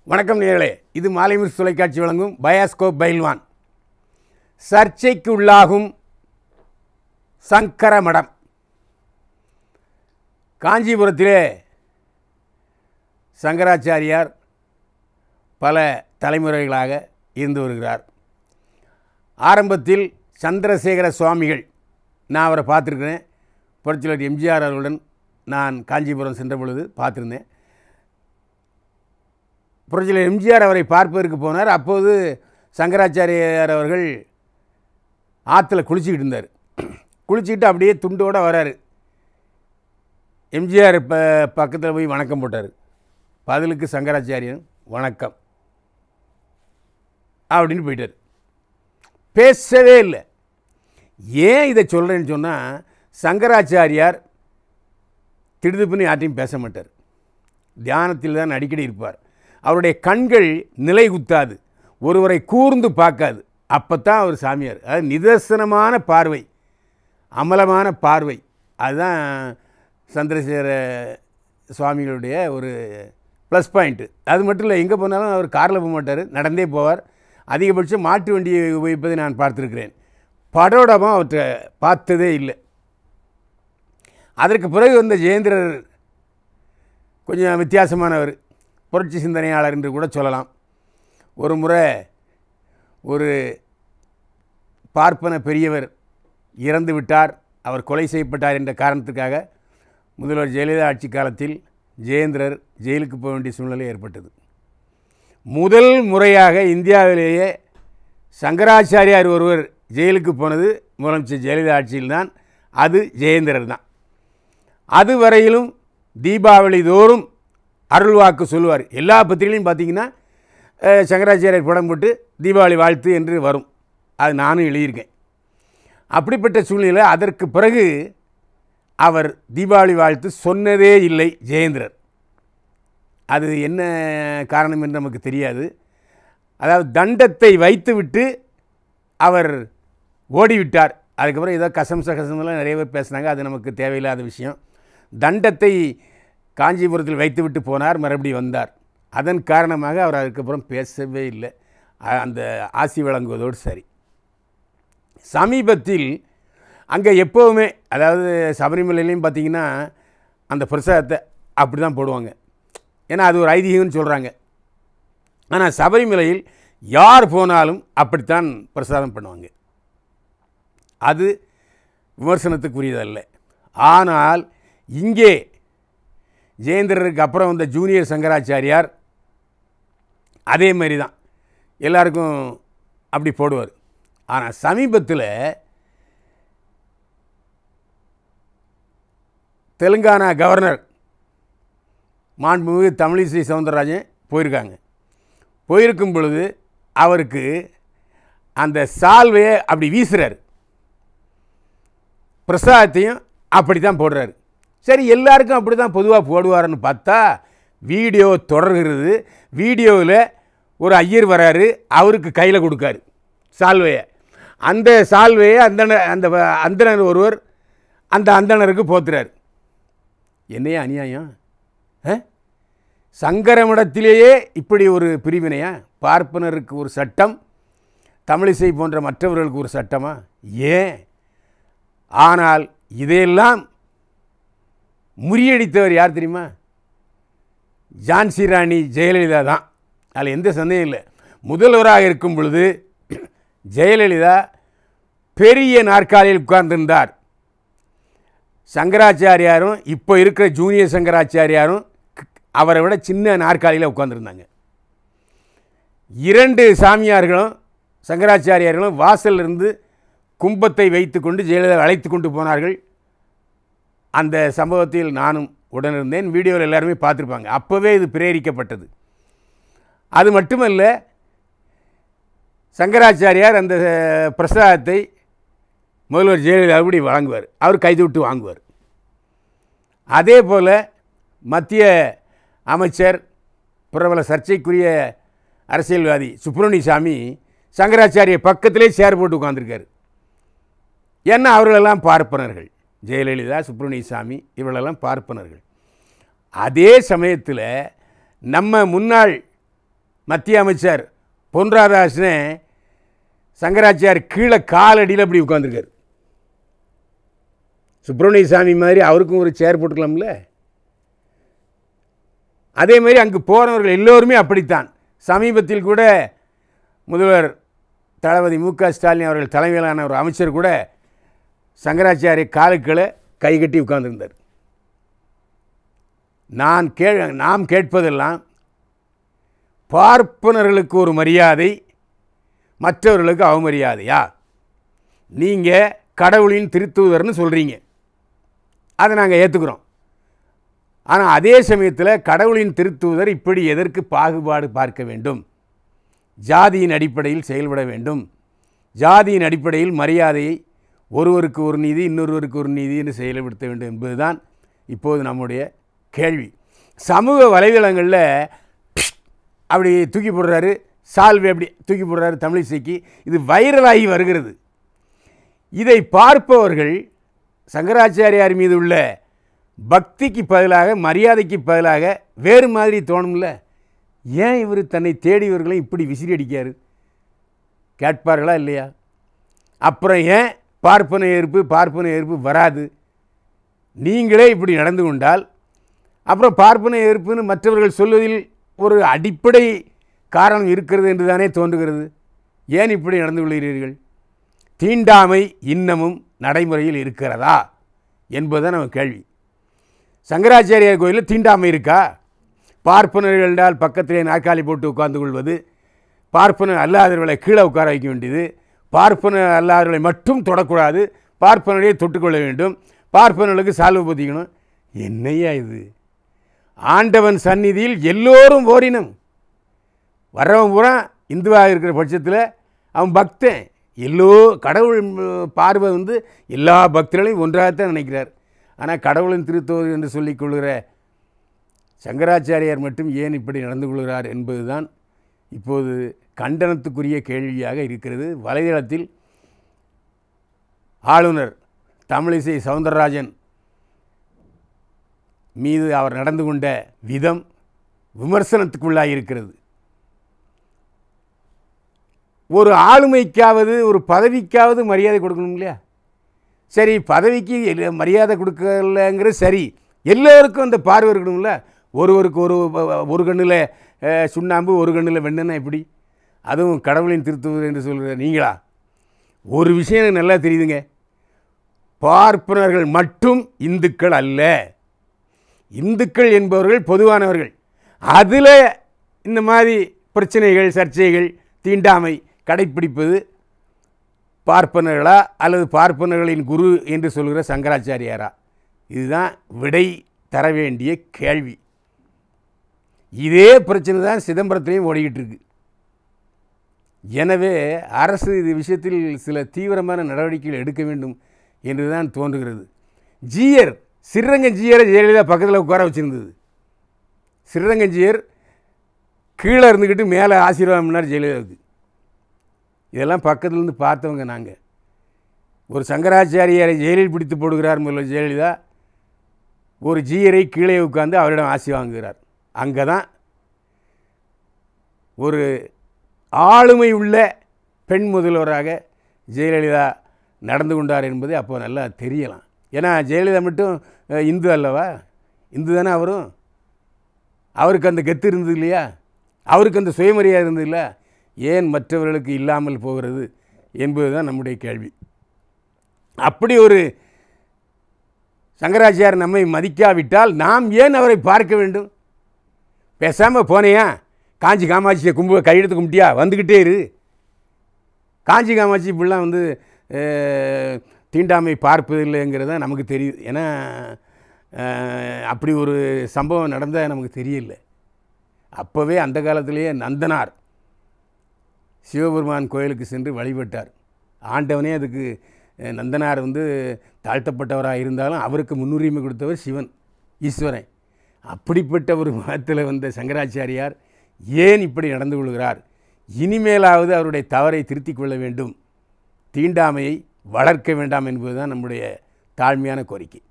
வணக்கம் நேர்களே இது மாலைமிர் தொலைக்காட்சி வழங்கும் பயாஸ்கோப் பைல்வான் சர்ச்சைக்கு உள்ளாகும் சங்கர மடம் காஞ்சிபுரத்திலே சங்கராச்சாரியார் பல தலைமுறைகளாக இருந்து வருகிறார் ஆரம்பத்தில் சந்திரசேகர சுவாமிகள் நான் அவரை பார்த்துருக்கிறேன் புரட்சியாளர் எம்ஜிஆர் அவர்களுடன் நான் காஞ்சிபுரம் சென்ற பொழுது பார்த்துருந்தேன் புரட்சியாளர் எம்ஜிஆர் அவரை பார்ப்பதற்கு போனார் அப்போது சங்கராச்சாரியார் அவர்கள் ஆற்றுல குளிச்சுக்கிட்டு இருந்தார் குளிச்சுக்கிட்டு அப்படியே துண்டோடு வராரு எம்ஜிஆர் ப பக்கத்தில் போய் வணக்கம் போட்டார் பதிலுக்கு சங்கராச்சாரியன் வணக்கம் அப்படின்னு போயிட்டார் பேசவே இல்லை ஏன் இதை சொல்கிறேன்னு சொன்னால் சங்கராச்சாரியார் திடுதுப்புன்னு யார்ட்டையும் பேச மாட்டார் தியானத்தில் தான் அடிக்கடி இருப்பார் அவருடைய கண்கள் நிலை குத்தாது ஒருவரை கூர்ந்து பார்க்காது அப்போ தான் அவர் சாமியார் அதாவது நிதர்சனமான பார்வை அமலமான பார்வை அதுதான் சந்திரசேகர சுவாமிகளுடைய ஒரு ப்ளஸ் பாயிண்ட்டு அது மட்டும் இல்லை எங்கே போனாலும் அவர் காரில் போக மாட்டார் நடந்தே போவார் அதிகபட்சம் மாட்டு வண்டியை உபயோகிப்பதை நான் பார்த்துருக்கிறேன் படோடமாக அவற்றை பார்த்ததே இல்லை அதற்கு பிறகு வந்த ஜெயேந்திரர் கொஞ்சம் வித்தியாசமானவர் புரட்சி சிந்தனையாளர் என்று கூட சொல்லலாம் ஒரு முறை ஒரு பார்ப்பன பெரியவர் இறந்து விட்டார் அவர் கொலை செய்யப்பட்டார் என்ற காரணத்துக்காக முதல்வர் ஜெயலலிதா ஆட்சி காலத்தில் ஜெயேந்திரர் ஜெயிலுக்கு போக வேண்டிய சூழ்நிலை ஏற்பட்டது முதல் முறையாக இந்தியாவிலேயே சங்கராச்சாரியார் ஒருவர் ஜெயிலுக்கு போனது முதலமைச்சர் ஜெயலலிதா ஆட்சியில்தான் அது ஜெயேந்திரர் தான் அது வரையிலும் தீபாவளி தோறும் அருள்வாக்கு சொல்லுவார் எல்லா பத்திரிகையிலையும் பார்த்தீங்கன்னா அஹ், சங்கராச்சாரியர் படம் போட்டு தீபாவளி வாழ்த்து என்று வரும் அது நானும் எழுதியிருக்கேன் அப்படிப்பட்ட சூழ்நிலை அதற்கு பிறகு அவர் தீபாவளி வாழ்த்து சொன்னதே இல்லை ஜெயேந்திரர் அது என்ன காரணம் என்று நமக்கு தெரியாது அதாவது தண்டத்தை வைத்துவிட்டு அவர் ஓடிவிட்டார் அதுக்கப்புறம் ஏதோ கசம் சகசமெல்லாம் நிறைய பேர் பேசுனாங்க அது நமக்கு தேவையில்லாத விஷயம் தண்டத்தை காஞ்சிபுரத்தில் வைத்துவிட்டு போனார் மறுபடியும் வந்தார் அதன் காரணமாக அவர் அதுக்கப்புறம் பேசவே இல்லை அ- அந்த ஆசி வழங்குவதோடு சரி சமீபத்தில் அங்கே எப்போவுமே அதாவது சபரிமலையிலையும் பார்த்தீங்கன்னா அந்த பிரசாதத்தை அப்படி தான் போடுவாங்க ஏன்னா அது ஒரு ஐதீகம்னு சொல்கிறாங்க ஆனால் சபரிமலையில் யார் போனாலும் அப்படித்தான் பிரசாதம் பண்ணுவாங்க அது விமர்சனத்துக்குரியதல்ல ஆனால் இங்கே ஜெயேந்திரருக்கு அப்புறம் வந்த ஜூனியர் சங்கராச்சாரியார் அதே மாதிரி தான் எல்லாருக்கும் அப்படி போடுவார் ஆனால் சமீபத்தில் தெலுங்கானா கவர்னர் மாண்புமிகு தமிழிசை சவுந்தரராஜன் போயிருக்காங்க போயிருக்கும் பொழுது அவருக்கு அந்த சால்வையை அப்படி வீசுறாரு பிரசாதத்தையும் அப்படி தான் போடுறாரு சரி எல்லாருக்கும் அப்படி தான் பொதுவாக போடுவாருன்னு பார்த்தா வீடியோ தொடர்கிறது வீடியோவில் ஒரு ஐயர் வராரு அவருக்கு கையில் கொடுக்காரு சால்வையை அந்த சால்வையை அந்தணர் அந்த வ- அந்தணர் ஒருவர் அந்த அந்தணருக்கு போத்துறாரு என்னையா அநியாயம் ஆ? சங்கரமடத்திலேயே இப்படி ஒரு பிரிவினையா பார்ப்பனருக்கு ஒரு சட்டம் தமிழிசை போன்ற மற்றவர்களுக்கு ஒரு சட்டமா ஏன் ஆனால் இதையெல்லாம் முறியடித்தவர் யார் தெரியுமா ஜான்சி ராணி ஜெயலலிதா தான் அதில் எந்த சந்தேகம் இல்லை முதல்வராக இருக்கும் பொழுது ஜெயலலிதா பெரிய நாற்காலியில் உட்கார்ந்திருந்தார் சங்கராச்சாரியாரும் இப்போ இருக்கிற ஜூனியர் சங்கராச்சாரியாரும் க- அவரை விட சின்ன நாற்காலியில் உட்கார்ந்திருந்தாங்க இரண்டு சாமியார்களும் சங்கராச்சாரியார்களும் வாசல்ல இருந்து கும்பத்தை வைத்துக்கொண்டு ஜெயலலிதா அழைத்து கொண்டு போனார்கள் அந்த சம்பவத்தில் நானும் உடனிருந்தேன் வீடியோவில் எல்லாருமே பார்த்துருப்பாங்க அப்போவே இது பிரேரிக்கப்பட்டது அது மட்டுமல்ல சங்கராச்சாரியார் அந்த அஹ், பிரசாதத்தை முதல்வர் ஜெயலலிதா அப்படி வழங்குவார் அவர் கைது விட்டு வாங்குவார் அதே போல் மத்திய அமைச்சர் பிரபல சர்ச்சைக்குரிய அரசியல்வாதி சுப்பிரமணிய சாமி சங்கராச்சாரிய பக்கத்திலே சேர் போட்டு உட்காந்துருக்காரு ஏன்னா அவர்களெல்லாம் பார்ப்பனர்கள் ஜெயலலிதா சுப்பிரமணிய சாமி இவர்களெல்லாம் பார்ப்பனர்கள் அதே சமயத்தில் நம்ம முன்னாள் மத்திய அமைச்சர் பொன் ராதாகிருஷ்ணன் சங்கராச்சார் கீழே காலடியில் அப்படி உட்காந்துருக்காரு சுப்பிரமணிய சாமி மாதிரி அவருக்கும் ஒரு சேர் போட்டுக்கலாம்ல அதே மாதிரி அங்கு போனவர்கள் எல்லோருமே அப்படித்தான் சமீபத்தில் கூட முதல்வர் தளபதி மு க ஸ்டாலின் அவர்கள் தலைமையிலான ஒரு அமைச்சர் கூட சங்கராச்சாரிய காலுக்களை கை கட்டி உட்கார்ந்திருந்தார் நான் கே நாம் கேட்பதெல்லாம் பார்ப்பனர்களுக்கு ஒரு மரியாதை மற்றவர்களுக்கு அவமரியாதையா நீங்கள் கடவுளின் திருத்தூதர்னு சொல்கிறீங்க அதை நாங்கள் ஏற்றுக்கிறோம் ஆனால் அதே சமயத்தில் கடவுளின் திருத்தூதர் இப்படி எதற்கு பாகுபாடு பார்க்க வேண்டும் ஜாதியின் அடிப்படையில் செயல்பட வேண்டும் ஜாதியின் அடிப்படையில் மரியாதையை ஒருவருக்கு ஒரு நீதி இன்னொருவருக்கு ஒரு நீதி என்று செயல்படுத்த வேண்டும் என்பதுதான் இப்போது நம்முடைய கேள்வி சமூக வலைதளங்களில் அப்படி தூக்கி போடுறாரு சால்வை அப்படி தூக்கி போடுறாரு தமிழிசைக்கு இது வைரலாகி வருகிறது இதை பார்ப்பவர்கள் சங்கராச்சாரியார் மீது உள்ள பக்திக்கு பதிலாக மரியாதைக்கு பதிலாக வேறு மாதிரி தோணும்ல ஏன் இவர் தன்னை தேடியவர்களை இப்படி விசிறி அடிக்காரு கேட்பார்களா இல்லையா அப்புறம் ஏன் பார்ப்பன ஏற்பு பார்ப்பன ஏற்பு வராது நீங்களே இப்படி நடந்து கொண்டால் அப்புறம் பார்ப்பன ஏற்புன்னு மற்றவர்கள் சொல்வதில் ஒரு அடிப்படை காரணம் இருக்கிறது என்று தானே தோன்றுகிறது ஏன் இப்படி நடந்து கொள்கிறீர்கள் தீண்டாமை இன்னமும் நடைமுறையில் இருக்கிறதா என்பதுதான் நம்ம கேள்வி சங்கராச்சாரியார் கோயிலில் தீண்டாமை இருக்கா பார்ப்பனர்கள் என்றால் பக்கத்திலே நாற்காலி போட்டு உட்கார்ந்து கொள்வது பார்ப்பனர் அல்லாதவர்களை கீழே உட்கார வைக்க வேண்டியது பார்ப்பனர் அல்லாதவர்களை மட்டும் தொடக்கூடாது பார்ப்பனரையே தொட்டுக்கொள்ள வேண்டும் பார்ப்பனர்களுக்கு சால்வு பொத்திக்கணும் என்னையா இது ஆண்டவன் சந்நிதியில் எல்லோரும் ஓரினம் வர்றவன் பூரா இந்துவாக இருக்கிற பட்சத்தில் அவன் பக்தன் எல்லோ கடவுள் ம், பார்வை வந்து எல்லா பக்தர்களையும் ஒன்றாகத்தான் நினைக்கிறார் ஆனால் கடவுளின் திருத்தோது என்று சொல்லிக் கொள்கிற சங்கராச்சாரியார் மட்டும் ஏன் இப்படி நடந்து கொள்கிறார் என்பதுதான் இப்போது கண்டனத்துக்குரிய கேள்வியாக இருக்கிறது வலைதளத்தில் ஆளுநர் தமிழிசை சவுந்தரராஜன் மீது அவர் நடந்து கொண்ட விதம் விமர்சனத்துக்குள்ளாக இருக்கிறது ஒரு ஆளுமைக்காவது ஒரு பதவிக்காவது மரியாதை கொடுக்கணும் இல்லையா சரி பதவிக்கு எல்ல- மரியாதை கொடுக்கலங்கிறது சரி எல்லோருக்கும் அந்த பார்வை இருக்கணும்ல ஒருவருக்கு ஒரு ஒரு கண்ணில் சுண்ணாம்பு ஒரு கண்ணில் வெண்ணெண்ணெய் எப்படி அதுவும் கடவுளின் திருத்துவது என்று சொல்கிற நீங்களா ஒரு விஷயம் எனக்கு நல்லா தெரியுதுங்க பார்ப்பனர்கள் மட்டும் இந்துக்கள் அல்ல இந்துக்கள் என்பவர்கள் பொதுவானவர்கள் அதில் இந்த மாதிரி பிரச்சனைகள் சர்ச்சைகள் தீண்டாமை கடைப்பிடிப்பது பார்ப்பனர்களா அல்லது பார்ப்பனர்களின் குரு என்று சொல்கிற சங்கராச்சாரியாரா இதுதான் விடை தர வேண்டிய கேள்வி இதே பிரச்சனை தான் சிதம்பரத்திலையும் ஓடிக்கிட்டு இருக்கு எனவே அரசு இது விஷயத்தில் சில தீவிரமான நடவடிக்கைகள் எடுக்க வேண்டும் என்று தான் தோன்றுகிறது ஜீயர் சிறரங்க ஜீயரை ஜெயலலிதா பக்கத்தில் உட்கார வச்சிருந்தது சிறரங்கஞ்சியர் கீழே இருந்துக்கிட்டு மேலே ஆசீர்வாதம் பண்ணார் ஜெயலலிதாவுக்கு இதெல்லாம் பக்கத்துலேருந்து பார்த்தவங்க நாங்கள் ஒரு சங்கராச்சாரியாரை ஜெயிலில் பிடித்து போடுகிறார் முதல்வர் ஜெயலலிதா ஒரு ஜீயரை கீழே உட்கார்ந்து அவரிடம் ஆசி வாங்குகிறார் அங்கே தான் ஒரு ஆளுமை உள்ள பெண் முதல்வராக ஜெயலலிதா நடந்து கொண்டார் என்பது அப்போ நல்லா தெரியலாம் ஏன்னா ஜெயலலிதா மட்டும் அஹ், இந்து அல்லவா இந்து தானே அவரும் அவருக்கு அந்த கெத்து இருந்தது இல்லையா அவருக்கு அந்த சுயமரியாதை இருந்தது இல்லை ஏன் மற்றவர்களுக்கு இல்லாமல் போகிறது என்பது தான் நம்முடைய கேள்வி அப்படி ஒரு சங்கராச்சாரியர் நம்மை மதிக்காவிட்டால் நாம் ஏன் அவரை பார்க்க வேண்டும் பேசாமல் போனேயா காஞ்சி காமாட்சியை கும்பு கையெடுத்து கும்பிட்டியா வந்துக்கிட்டே இரு காஞ்சி காமாட்சி இப்படிலாம் வந்து அஹ், தீண்டாமை பார்ப்பதில்லைங்கிறது தான் நமக்கு தெரியுது ஏன்னா அஹ், அப்படி ஒரு சம்பவம் நடந்தால் நமக்கு தெரியல அப்போவே அந்த காலத்திலேயே நந்தனார் சிவபெருமான் கோயிலுக்கு சென்று வழிபட்டார் ஆண்டவனே அதுக்கு அஹ், நந்தனார் வந்து தாழ்த்தப்பட்டவராக இருந்தாலும் அவருக்கு முன்னுரிமை கொடுத்தவர் சிவன் ஈஸ்வரன் அப்படிப்பட்ட ஒரு மதத்தில் வந்த சங்கராச்சாரியார் ஏன் இப்படி நடந்து கொள்கிறார் இனிமேலாவது அவருடைய தவறை திருத்திக் கொள்ள வேண்டும் தீண்டாமையை வளர்க்க வேண்டாம் என்பதுதான் நம்முடைய தாழ்மையான கோரிக்கை